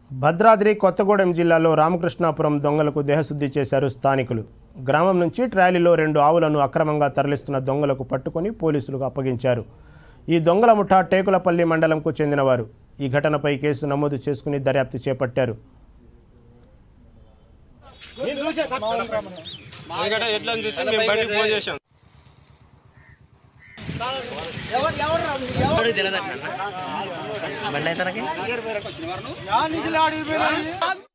భద్రాద్రి కొత్తగూడెం జిల్లాలో రామకృష్ణాపురం దొంగలకు దేహశుద్ధి చేశారు స్థానికులు గ్రామం నుంచి ట్రాలీలో రెండు ఆవులను అక్రమంగా తరలిస్తున్న దొంగలకు పట్టుకొని పోలీసులకు అప్పగించారు ఈ దొంగల ముఠా టేకులపల్లి మండలంకు చెందినవారు ఈ ఘటనపై కేసు నమోదు చేసుకుని దర్యాప్తు చేపట్టారు ఎందుకంటే ఎట్లా చూసి మేము బండికి ఫోన్ చేసాం బండి అయితే యా నుంచి లాడిపోయినా